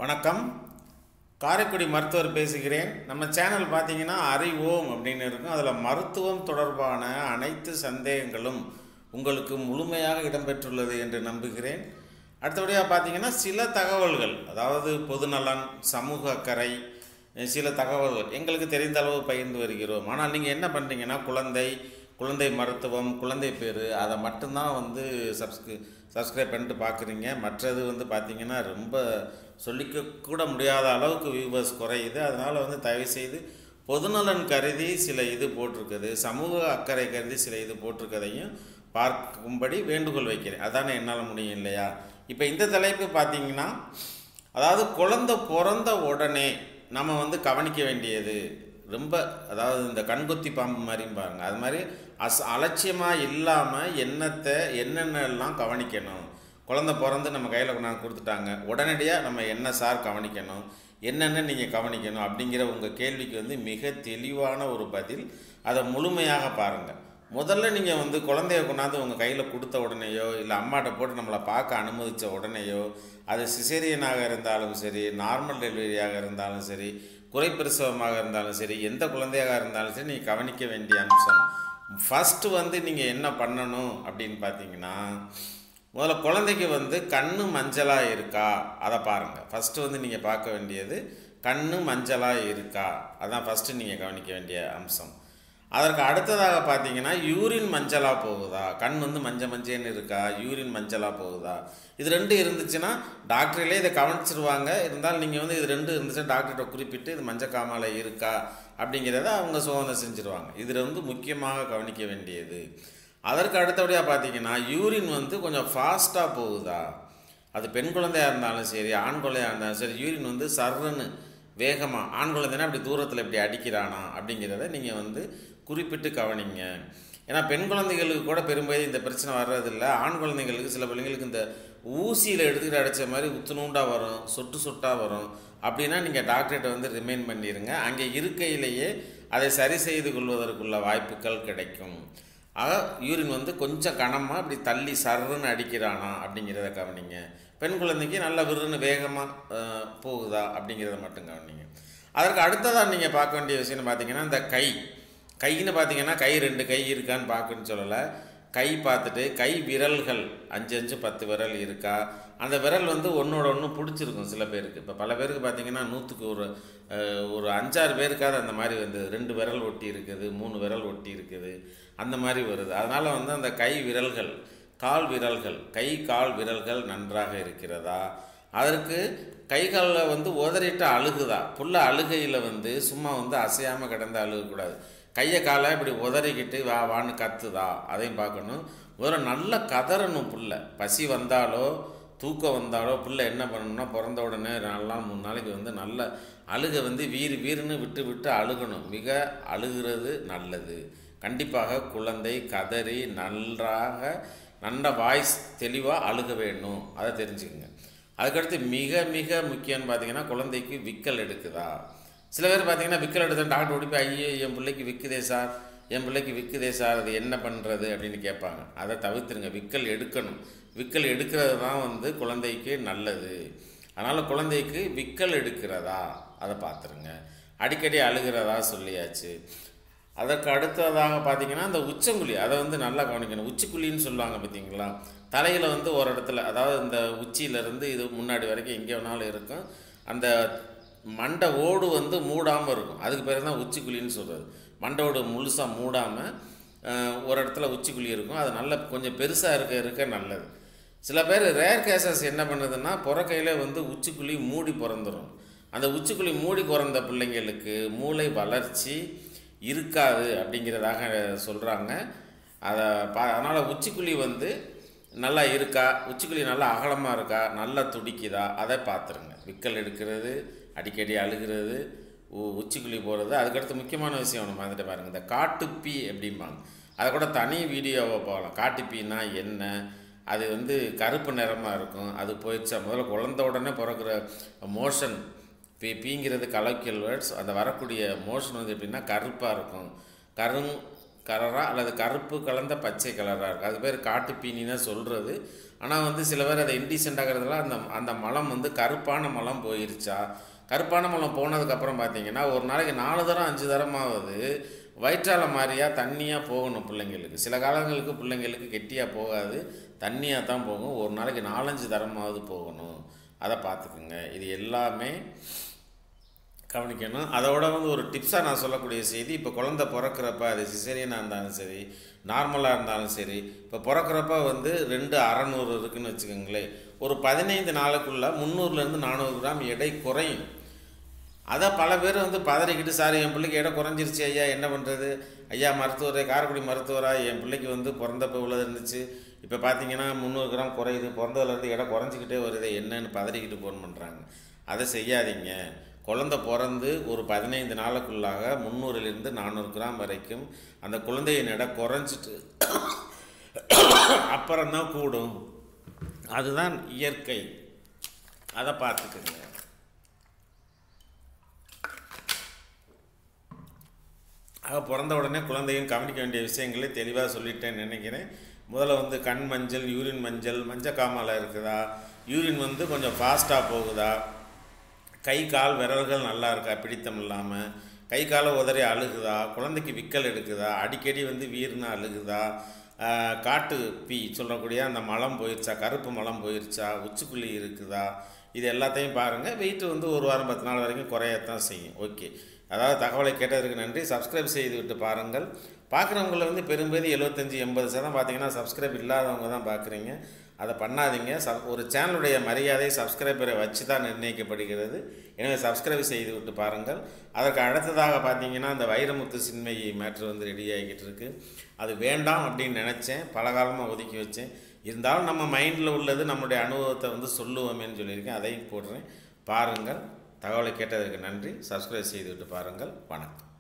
வணக்கம் காரைக்குடி மருத்துவர் பேசுகிறேன் நம்ம சேனல் பார்த்தீங்கன்னா அறிவோம் அப்படின்னு இருக்கும் அதில் மருத்துவம் தொடர்பான அனைத்து சந்தேகங்களும் உங்களுக்கு முழுமையாக இடம்பெற்றுள்ளது என்று நம்புகிறேன் அடுத்தபடியாக பார்த்தீங்கன்னா சில தகவல்கள் அதாவது பொதுநலன் சமூக அக்கறை சில தகவல்கள் எங்களுக்கு தெரிந்த அளவு பகிர்ந்து வருகிறோம் ஆனால் நீங்கள் என்ன பண்ணுறீங்கன்னா குழந்தை குழந்தை மருத்துவம் குழந்தை பேர் அதை மட்டும்தான் வந்து சப்ஸ்கிரி சப்ஸ்கிரைப் பண்ணிட்டு பார்க்குறீங்க மற்றது வந்து பார்த்தீங்கன்னா ரொம்ப சொல்லிக்க கூட முடியாத அளவுக்கு வியூவர்ஸ் குறையுது அதனால் வந்து தயவுசெய்து பொதுநலன் கருதி சில இது போட்டிருக்குது சமூக அக்கறை கருதி சில இது போட்டிருக்கதையும் பார்க்கும்படி வேண்டுகோள் வைக்கிறேன் அதானே என்னால் முடியும் இல்லையா இப்போ இந்த தலைப்பு பார்த்தீங்கன்னா அதாவது குழந்தை பிறந்த உடனே நம்ம வந்து கவனிக்க வேண்டியது ரொம்ப அதாவது இந்த கண்கொத்தி பாம்பு மாதிரியும் பாருங்கள் அது மாதிரி அஸ் அலட்சியமாக இல்லாமல் என்னத்தை என்னென்னலாம் கவனிக்கணும் குழந்தை பிறந்து நம்ம கையில் கொண்டாந்து கொடுத்துட்டாங்க உடனடியாக நம்ம என்ன சார் கவனிக்கணும் என்னென்ன நீங்கள் கவனிக்கணும் அப்படிங்கிற உங்கள் கேள்விக்கு வந்து மிக தெளிவான ஒரு பதில் அதை முழுமையாக பாருங்கள் முதல்ல நீங்கள் வந்து குழந்தைய கொண்டாந்து உங்கள் கையில் கொடுத்த உடனேயோ இல்லை அம்மாட்ட போட்டு நம்மளை பார்க்க அனுமதித்த உடனேயோ அது சிசேரியனாக இருந்தாலும் சரி நார்மல் டெலிவரியாக இருந்தாலும் சரி குறைப்பிரசவமாக இருந்தாலும் சரி எந்த குழந்தையாக இருந்தாலும் சரி நீங்கள் கவனிக்க வேண்டிய அம்சம் ஃபஸ்ட்டு வந்து நீங்கள் என்ன பண்ணணும் அப்படின்னு பார்த்தீங்கன்னா முதல்ல குழந்தைக்கு வந்து கண்ணு மஞ்சளாக இருக்கா அதை பாருங்கள் ஃபஸ்ட்டு வந்து நீங்கள் பார்க்க வேண்டியது கண்ணு மஞ்சளாக இருக்கா அதான் ஃபஸ்ட்டு நீங்கள் கவனிக்க வேண்டிய அம்சம் அதற்கு அடுத்ததாக பார்த்தீங்கன்னா யூரின் மஞ்சளாக போகுதா கண் வந்து மஞ்சள் மஞ்சள்னு இருக்கா யூரின் மஞ்சளாக போகுதா இது ரெண்டு இருந்துச்சுன்னா டாக்டரிலே இதை கவனிச்சிருவாங்க இருந்தாலும் நீங்கள் வந்து இது ரெண்டு இருந்துச்சுன்னா டாக்டர்கிட்ட குறிப்பிட்டு இது மஞ்சள் காமாலை இருக்கா அப்படிங்கிறத அவங்க சோதனை செஞ்சுருவாங்க இதில் வந்து முக்கியமாக கவனிக்க வேண்டியது அதற்கு அடுத்தபடியாக பார்த்தீங்கன்னா யூரின் வந்து கொஞ்சம் ஃபாஸ்ட்டாக போகுதா அது பெண் குழந்தையாக இருந்தாலும் சரி ஆண் குழந்தையாக இருந்தாலும் சரி யூரின் வந்து சர்றன்னு வேகமாக ஆண் குழந்தைனா அப்படி தூரத்தில் இப்படி அடிக்கிறானா அப்படிங்கிறத நீங்கள் வந்து குறிப்பிட்டு கவனிங்க ஏன்னா பெண் குழந்தைகளுக்கு கூட பெரும்பாலும் இந்த பிரச்சனை வர்றதில்ல ஆண் குழந்தைங்களுக்கு சில பிள்ளைங்களுக்கு இந்த ஊசியில் எடுத்துக்கிட்டு அடித்த மாதிரி உத்துணூண்டாக வரும் சொட்டு சொட்டாக வரும் அப்படின்னா நீங்கள் டாக்டர்கிட்ட வந்து ரிமைண்ட் பண்ணிடுங்க அங்கே இருக்கையிலேயே அதை சரி செய்து கொள்வதற்குள்ள வாய்ப்புகள் கிடைக்கும் ஆக யூரின் வந்து கொஞ்சம் கனமாக இப்படி தள்ளி சர்ன்னு அடிக்கிறானா அப்படிங்கிறத கவனிங்க பெண் குழந்தைக்கு நல்ல விருன்னு வேகமாக போகுதா அப்படிங்கிறத மட்டும் கவனிங்க அதற்கு அடுத்ததாக நீங்கள் பார்க்க வேண்டிய விஷயம்னு பார்த்தீங்கன்னா இந்த கை கைன்னு பார்த்தீங்கன்னா கை ரெண்டு கை இருக்கான்னு பார்க்குன்னு சொல்லலை கை பார்த்துட்டு கை விரல்கள் அஞ்சு அஞ்சு பத்து விரல் இருக்கா அந்த விரல் வந்து ஒன்றோட ஒன்று பிடிச்சிருக்கும் சில பேருக்கு இப்போ பல பேருக்கு பார்த்தீங்கன்னா நூற்றுக்கு ஒரு ஒரு அஞ்சாறு பேருக்காவது அந்த மாதிரி வந்து ரெண்டு விரல் ஒட்டி இருக்குது மூணு விரல் ஒட்டி இருக்குது அந்த மாதிரி வருது அதனால் வந்து அந்த கை விரல்கள் கால் விரல்கள் கை கால் விரல்கள் நன்றாக இருக்கிறதா அதற்கு கை காலில் வந்து உதறிட்டு அழுகுதா புள்ள அழுகையில் வந்து சும்மா வந்து அசையாமல் கிடந்து அழுகக்கூடாது கையை காலை இப்படி உதறிக்கிட்டு வா வான்னு கத்துதா அதையும் பார்க்கணும் முதல்ல நல்ல கதறணும் புள்ள பசி வந்தாலோ தூக்கம் வந்தாலோ பிள்ளை என்ன பண்ணணும்னா பிறந்த உடனே நாலு நாள் மூணு நாளைக்கு வந்து நல்ல அழுகை வந்து வீறு வீறுன்னு விட்டு விட்டு அழுகணும் மிக அழுகிறது நல்லது கண்டிப்பாக குழந்தை கதறி நன்றாக நல்ல வாய்ஸ் தெளிவாக அழுக வேணும் அதை தெரிஞ்சுக்கோங்க அதுக்கடுத்து மிக மிக முக்கியம்னு பார்த்தீங்கன்னா குழந்தைக்கு விக்கல் எடுக்குதா சில பேர் பார்த்தீங்கன்னா விக்கல் எடுத்த டாக்டர் ஓடி போய் ஐயோ என் பிள்ளைக்கு விற்குதே சார் என் பிள்ளைக்கு விற்குதே சார் அது என்ன பண்ணுறது அப்படின்னு கேட்பாங்க அதை தவிர்த்துருங்க விக்கல் எடுக்கணும் விக்கல் எடுக்கிறது தான் வந்து குழந்தைக்கு நல்லது அதனால் குழந்தைக்கு விக்கல் எடுக்கிறதா அதை பார்த்துருங்க அடிக்கடி அழுகிறதா சொல்லியாச்சு அதற்கு அடுத்ததாக பார்த்தீங்கன்னா அந்த உச்சங்குழி அதை வந்து நல்லா கவனிக்கணும் உச்சிக்குழின்னு சொல்லுவாங்க பார்த்தீங்களா தலையில் வந்து ஒரு இடத்துல அதாவது இந்த உச்சியிலேருந்து இது முன்னாடி வரைக்கும் எங்கே வேணாலும் இருக்கும் அந்த மண்டை ஓடு வந்து மூடாமல் இருக்கும் அதுக்கு பேர் தான் உச்சிக்குழின்னு சொல்கிறது மண்டை ஓடு முழுசாக மூடாமல் ஒரு இடத்துல உச்சிக்குழி இருக்கும் அது நல்ல கொஞ்சம் பெருசாக இருக்க இருக்க நல்லது சில பேர் ரேர் கேசஸ் என்ன பண்ணுதுன்னா பிறக்கையில் வந்து உச்சிக்குழி மூடி பிறந்துடும் அந்த உச்சிக்குழி மூடி பிறந்த பிள்ளைங்களுக்கு மூளை வளர்ச்சி இருக்காது அப்படிங்கிறதாக சொல்கிறாங்க அதை பா அதனால் உச்சிக்குழி வந்து நல்லா இருக்கா உச்சிக்குழி நல்லா அகலமாக இருக்கா நல்லா துடிக்குதா அதை பார்த்துருங்க விக்கல் எடுக்கிறது அடிக்கடி அழுகிறது உச்சிக்குழி போகிறது அதுக்கடுத்து முக்கியமான விஷயம் ஒன்று மறந்துட்டு பாருங்கள் இந்த காட்டுப்பீ அப்படிம்பாங்க அதை கூட தனி வீடியோவை போகலாம் காட்டுப்பீனா என்ன அது வந்து கருப்பு நிறமாக இருக்கும் அது போயிடுச்சா முதல்ல குழந்த உடனே பிறக்கிற மோஷன் பீ பீங்கிறது கலோக்கியல் வேர்ட்ஸ் அந்த வரக்கூடிய மோஷன் வந்து எப்படின்னா கருப்பாக இருக்கும் கருங் கலராக அல்லது கருப்பு கலந்த பச்சை கலராக இருக்கும் அது பேர் காட்டு பீனின்னு சொல்கிறது ஆனால் வந்து சில பேர் அதை இன்டீசென்ட் ஆகிறதுல அந்த அந்த மலம் வந்து கருப்பான மலம் போயிருச்சா கருப்பான மலம் போனதுக்கப்புறம் பார்த்தீங்கன்னா ஒரு நாளைக்கு நாலு தரம் அஞ்சு தரமாவது வயிற்றால மாதிரியா தண்ணியாக போகணும் பிள்ளைங்களுக்கு சில காலங்களுக்கு பிள்ளைங்களுக்கு கெட்டியாக போகாது தண்ணியாக தான் போகும் ஒரு நாளைக்கு நாலஞ்சு தரமாவது போகணும் அதை பார்த்துக்குங்க இது எல்லாமே கவனிக்கணும் அதோட வந்து ஒரு டிப்ஸாக நான் சொல்லக்கூடிய செய்தி இப்போ குழந்த பிறக்கிறப்ப அது சிசேரியனாக இருந்தாலும் சரி நார்மலாக இருந்தாலும் சரி இப்போ பிறக்கிறப்ப வந்து ரெண்டு அறநூறு இருக்குன்னு வச்சுக்கோங்களேன் ஒரு பதினைந்து நாளுக்குள்ளே முந்நூறுலேருந்து நானூறு கிராம் எடை குறையும் அதை பல பேர் வந்து பதறிக்கிட்டு சார் என் பிள்ளைக்கு எடை குறைஞ்சிருச்சு ஐயா என்ன பண்ணுறது ஐயா மருத்துவரை காரைக்குடி மருத்துவரா என் பிள்ளைக்கு வந்து பிறந்தப்ப இவ்வளோ இருந்துச்சு இப்போ பார்த்தீங்கன்னா முந்நூறு கிராம் குறையுது பிறந்ததுலேருந்து எடை குறைஞ்சிக்கிட்டே வருது என்னன்னு பதறிக்கிட்டு ஃபோன் பண்ணுறாங்க அதை செய்யாதீங்க குழந்த பிறந்து ஒரு பதினைந்து நாளுக்குள்ளாக முந்நூறுலேருந்து நானூறு கிராம் வரைக்கும் அந்த குழந்தையின் எடை குறைஞ்சிட்டு அப்புறம்தான் கூடும் அதுதான் இயற்கை அதை பார்த்துக்குங்க ஆக பிறந்த உடனே குழந்தையும் கவனிக்க வேண்டிய விஷயங்களை தெளிவாக சொல்லிட்டேன்னு நினைக்கிறேன் முதல்ல வந்து கண் மஞ்சள் யூரின் மஞ்சள் மஞ்சள் காமால இருக்குதா யூரின் வந்து கொஞ்சம் ஃபாஸ்ட்டாக போகுதா கை கால் விரல்கள் நல்லா இருக்கா பிடித்தம் இல்லாமல் கை காலை உதறி அழுகுதா குழந்தைக்கு விக்கல் எடுக்குதா அடிக்கடி வந்து வீர்னு அழுகுதா ஆஹ் காட்டு பீ சொல்லக்கூடிய அந்த மலம் போயிருச்சா கருப்பு மலம் போயிருச்சா உச்சிக்குள்ளி இருக்குதா இது எல்லாத்தையும் பாருங்கள் வெயிட் வந்து ஒரு வாரம் பத்து நாள் வரைக்கும் குறையத்தான் செய்யும் ஓகே அதாவது தகவலை கேட்டதற்கு நன்றி சப்ஸ்கிரைப் செய்து விட்டு பாருங்கள் பார்க்குறவங்கள வந்து பெரும்பதி எழுபத்தஞ்சி எண்பது சதம் பார்த்தீங்கன்னா சப்ஸ்கிரைப் இல்லாதவங்க தான் பார்க்குறீங்க அதை பண்ணாதீங்க சப் ஒரு சேனலுடைய மரியாதை சப்ஸ்கிரைபரை வச்சு தான் நிர்ணயிக்கப்படுகிறது எனவே சப்ஸ்கிரைப் செய்து விட்டு பாருங்கள் அதற்கு அடுத்ததாக பார்த்தீங்கன்னா அந்த வைரமுத்து சின்மை மேட்ரு வந்து ரெடி ஆகிக்கிட்டு இருக்கு அது வேண்டாம் அப்படின்னு நினச்சேன் பல காலமாக ஒதுக்கி வச்சேன் இருந்தாலும் நம்ம மைண்டில் உள்ளது நம்முடைய அனுபவத்தை வந்து சொல்லுவோமேன்னு சொல்லியிருக்கேன் அதையும் போடுறேன் பாருங்கள் தகவலை கேட்டதற்கு நன்றி சப்ஸ்கிரைப் செய்துவிட்டு பாருங்கள் வணக்கம்